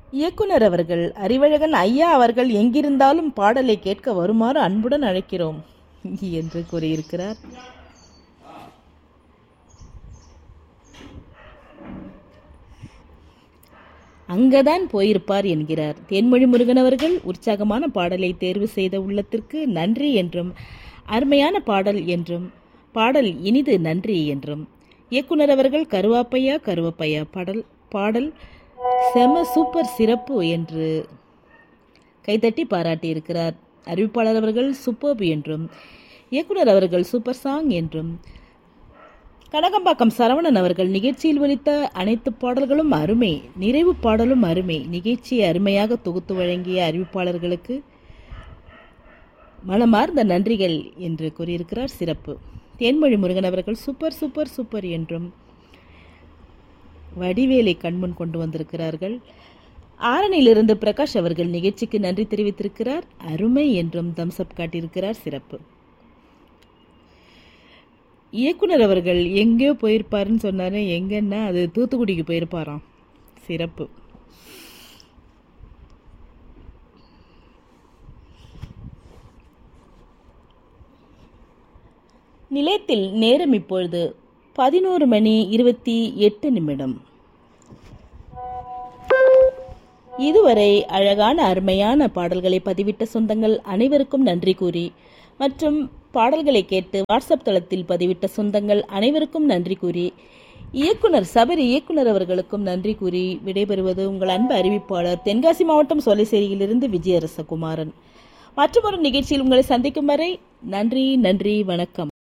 இயக்குனர் அவர்கள் அறிவழகன் ஐயா அவர்கள் எங்கிருந்தாலும் பாடலை கேட்க வருமாறு அன்புடன் அழைக்கிறோம் என்று கூறியிருக்கிறார் அங்கதான் போயிருப்பார் என்கிறார் தேன்மொழி முருகன் அவர்கள் உற்சாகமான பாடலை தேர்வு செய்த உள்ளத்திற்கு நன்றி என்றும் அருமையான பாடல் என்றும் பாடல் இனிது நன்றி என்றும் இயக்குனர் அவர்கள் கருவாப்பையா கருவப்பையா பாடல் பாடல் செம சூப்பர் சிறப்பு என்று கைதட்டி பாராட்டியிருக்கிறார் அறிவிப்பாளர் அவர்கள் சூப்பர்ப் என்றும் இயக்குனர் அவர்கள் சூப்பர் சாங் என்றும் கனகம்பாக்கம் சரவணன் அவர்கள் நிகழ்ச்சியில் ஒலித்த அனைத்து பாடல்களும் அருமை நிறைவு பாடலும் அருமை நிகழ்ச்சியை அருமையாக தொகுத்து வழங்கிய அறிவிப்பாளர்களுக்கு மனமார்ந்த நன்றிகள் என்று கூறியிருக்கிறார் சிறப்பு தேன்மொழி முருகன் அவர்கள் சூப்பர் சூப்பர் சூப்பர் என்றும் வடிவேலை கண்முன் கொண்டு வந்திருக்கிறார்கள் ஆரணியிலிருந்து பிரகாஷ் அவர்கள் நிகழ்ச்சிக்கு நன்றி தெரிவித்திருக்கிறார் அருமை என்றும் தம்ஸ்அப் காட்டியிருக்கிறார் சிறப்பு இயக்குனர் அவர்கள் எங்கேயோ போயிருப்பாருன்னு சொன்னாரு எங்கன்னா அது தூத்துக்குடிக்கு போயிருப்பாராம் சிறப்பு நிலையத்தில் நேரம் இப்பொழுது பதினோரு மணி இருபத்தி எட்டு நிமிடம் இதுவரை அழகான அருமையான பாடல்களை பதிவிட்ட சொந்தங்கள் அனைவருக்கும் நன்றி கூறி மற்றும் பாடல்களை கேட்டு வாட்ஸ்அப் தளத்தில் பதிவிட்ட சொந்தங்கள் அனைவருக்கும் நன்றி கூறி இயக்குனர் சபரி இயக்குனர் அவர்களுக்கும் நன்றி கூறி விடைபெறுவது உங்கள் அன்பு அறிவிப்பாளர் தென்காசி மாவட்டம் சோலைசேரியிலிருந்து விஜயரசகுமாரன் மற்றொரு நிகழ்ச்சியில் உங்களை சந்திக்கும் வரை நன்றி நன்றி வணக்கம்